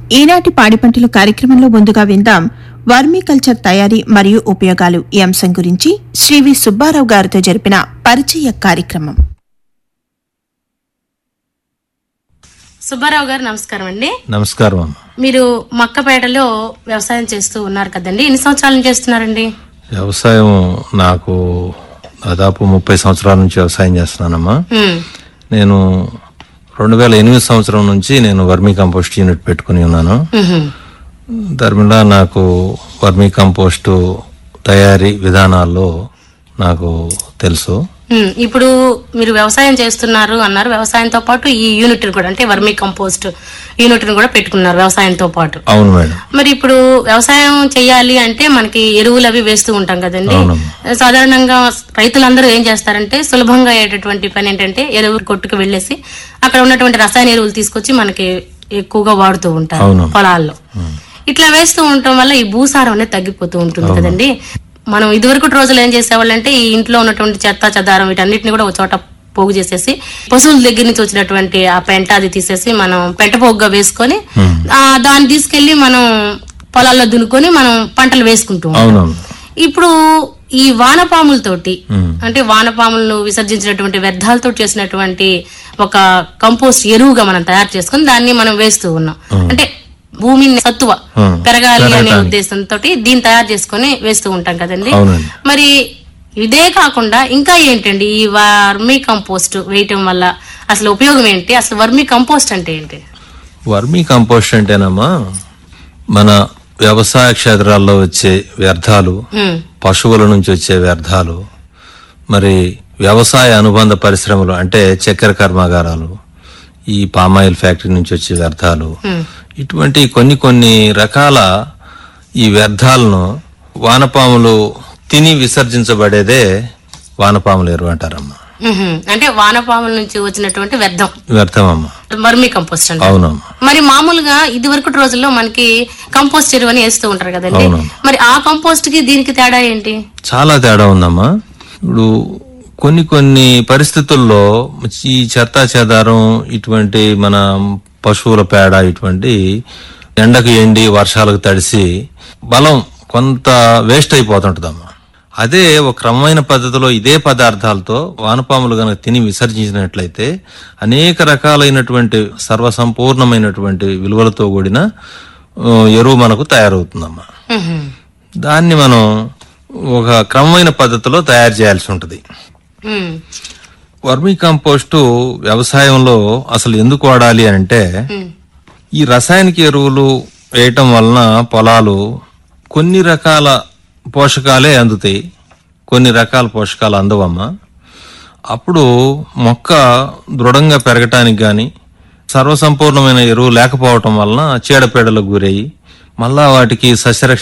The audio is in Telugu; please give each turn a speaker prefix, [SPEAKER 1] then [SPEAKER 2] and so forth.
[SPEAKER 1] ఈనాటి పాడి పంటల కార్యక్రమంలో ముందుగా విందాం వర్మీ కల్చర్ తయారీ మరియు ఉపయోగాలు ఈ అంశం గురించి శ్రీ వి సుబ్బారావు గారితో జరిపిన పరిచయ కార్యక్రమం
[SPEAKER 2] సుబ్బారావు గారు నమస్కారం అండి
[SPEAKER 3] నమస్కారం అమ్మ
[SPEAKER 2] మీరు మక్కపేటలో వ్యవసాయం చేస్తూ ఉన్నారు కదండి ఎన్ని సంవత్సరాల నుంచి చేస్తున్నారండి
[SPEAKER 3] వ్యవసాయం నాకు దాదాపు ముప్పై సంవత్సరాల నుంచి వ్యవసాయం చేస్తున్నానమ్మా
[SPEAKER 2] ఉమ్,
[SPEAKER 3] నేను రెండు వేల ఎనిమిది సంవత్సరం నుంచి నేను వర్మీ కంపోస్ట్ యూనిట్ పెట్టుకుని ఉన్నాను
[SPEAKER 2] ఉహుం,
[SPEAKER 3] ధర్మిళ నాకు వర్మీ కంపోస్టు తయారీ విధానాల్లో నాకు తెలుసు
[SPEAKER 2] ఉమ్, ఇప్పుడు మీరు వ్యవసాయం చేస్తున్నారు అన్నారు వ్యవసాయంతో పాటు ఈ యూనిట్ కూడా అంటే వర్మీ కంపోస్ట్ యూనిట్ కూడా పెట్టుకున్నారు వ్యవసాయంతో పాటు
[SPEAKER 3] అవును మేడం
[SPEAKER 2] మరి ఇప్పుడు వ్యవసాయం చేయాలి అంటే మనకి ఎరువులు అవి వేస్తూ ఉంటాం కదండి
[SPEAKER 3] అవునమ్మా.
[SPEAKER 2] సాధారణంగా రైతులందరూ ఏం చేస్తారంటే సులభంగా అయ్యేటటువంటి పని ఏంటంటే ఎరువు కొట్టుకు వెళ్ళేసి అక్కడ ఉన్నటువంటి రసాయన ఎరువులు తీసుకొచ్చి మనకి ఎక్కువగా వాడుతూ ఉంటారు
[SPEAKER 3] అవును.
[SPEAKER 2] పొలాల్లో ఇట్లా వేస్తూ ఉండటం వల్ల ఈ భూసారం అనేది తగ్గిపోతూ ఉంటుంది కదండి మనం ఇదివరకు రోజులు ఏం చేసేవాళ్ళంటే ఈ ఇంట్లో ఉన్నటువంటి చెత్త చెదారం వీటన్నిటిని కూడా ఒక చోట పోగు చేసేసి పశువుల దగ్గర నుంచి వచ్చినటువంటి ఆ పెంట అది తీసేసి మనం పెంట పోగుగా వేసుకొని ఆ దాన్ని తీసుకెళ్లి మనం పొలాల్లో దున్నుకొని మనం పంటలు వేసుకుంటూ ఉంటాం.
[SPEAKER 3] అవునమ్మా
[SPEAKER 2] ఇప్పుడు ఈ వానపాములతోటి అంటే వానపాములను విసర్జించినటువంటి వ్యర్థాలతో చేసినటువంటి ఒక కంపోస్ట్ ఎరువుగా మనం తయారు చేసుకుని దాన్ని మనం వేస్తూ ఉన్నాం అంటే భూమిని సత్తువ
[SPEAKER 3] Hmm.
[SPEAKER 2] పెరగాలి అనే
[SPEAKER 3] పెరగటానికి.
[SPEAKER 2] ఉద్దేశంతో దీన్ని తయారు చేసుకొని వేస్తూ ఉంటాం కదండి
[SPEAKER 3] అవునండి
[SPEAKER 2] మరి ఇదే కాకుండా ఇంకా ఏంటండి ఈ వర్మీ కంపోస్ట్ వేయటం వల్ల అసలు ఉపయోగం ఏంటి అసలు వర్మీ కంపోస్ట్ అంటే ఏంటి
[SPEAKER 3] వర్మీ కంపోస్ట్ అంటేనమ్మా మన వ్యవసాయ క్షేత్రాల్లో వచ్చే వ్యర్థాలు
[SPEAKER 2] ఉమ్,
[SPEAKER 3] పశువుల నుంచి వచ్చే వ్యర్థాలు మరి వ్యవసాయ అనుబంధ పరిశ్రమలు అంటే చక్కెర కర్మాగారాలు ఈ పామాయిల్ ఫ్యాక్టరీ నుంచి వచ్చే వ్యర్థాలు ఇటువంటి కొన్ని కొన్ని రకాల ఈ వ్యర్థాలను వానపాములు తిని విసర్జించబడేదే వానపాములు ఎరువు అంటారమ్మా
[SPEAKER 2] ఉహుం. అంటే వానపాముల నుంచి వచ్చినటువంటి వ్యర్థం
[SPEAKER 3] వ్యర్థమమ్మా
[SPEAKER 2] వర్మీ కంపోస్ట్ అంటే
[SPEAKER 3] అవునమ్మా
[SPEAKER 2] మరి మామూలుగా ఇది వరకు రోజుల్లో మనకి కంపోస్ట్ ఎరువు అని వేస్తూ ఉంటారు కదండి
[SPEAKER 3] అవును.
[SPEAKER 2] మరి ఆ కంపోస్ట్ కి దీనికి తేడా ఏంటి
[SPEAKER 3] చాలా తేడా ఉందమ్మా ఇప్పుడు కొన్ని కొన్ని పరిస్థితుల్లో ఈ చెత్త చెదారం ఇటువంటి మన పశువుల పేడ ఇటువంటి ఎండకు ఎండి వర్షాలకు తడిసి బలం కొంత వేస్ట్ అయిపోతుంటదమ్మా అదే ఒక క్రమమైన పద్ధతిలో ఇదే పదార్థాలతో వానపాములు గనక తిని విసర్జించినట్లయితే అనేక రకాలైనటువంటి సర్వసంపూర్ణమైనటువంటి విలువలతో కూడిన ఆ, ఎరువు మనకు తయారవుతుందమ్మా
[SPEAKER 2] ఉహుం.
[SPEAKER 3] దాన్ని మనం ఒక క్రమమైన పద్ధతిలో తయారు చేయాల్సి ఉంటుంది
[SPEAKER 2] ఉమ్.
[SPEAKER 3] వర్మీ కంపోస్టు వ్యవసాయంలో అసలు ఎందుకు వాడాలి అని అంటే
[SPEAKER 2] ఉమ్.
[SPEAKER 3] ఈ రసాయనిక ఎరువులు వేయటం వలన పొలాలు కొన్ని రకాల పోషకాలే అందుతాయి కొన్ని రకాల పోషకాలు అందవమ్మా అప్పుడు మొక్క దృఢంగా పెరగటానికి గాని సర్వసంపూర్ణమైన ఎరువు లేకపోవటం వలన చీడపీడలకు గురయ్యి మళ్ళా వాటికి సస్యరక్ష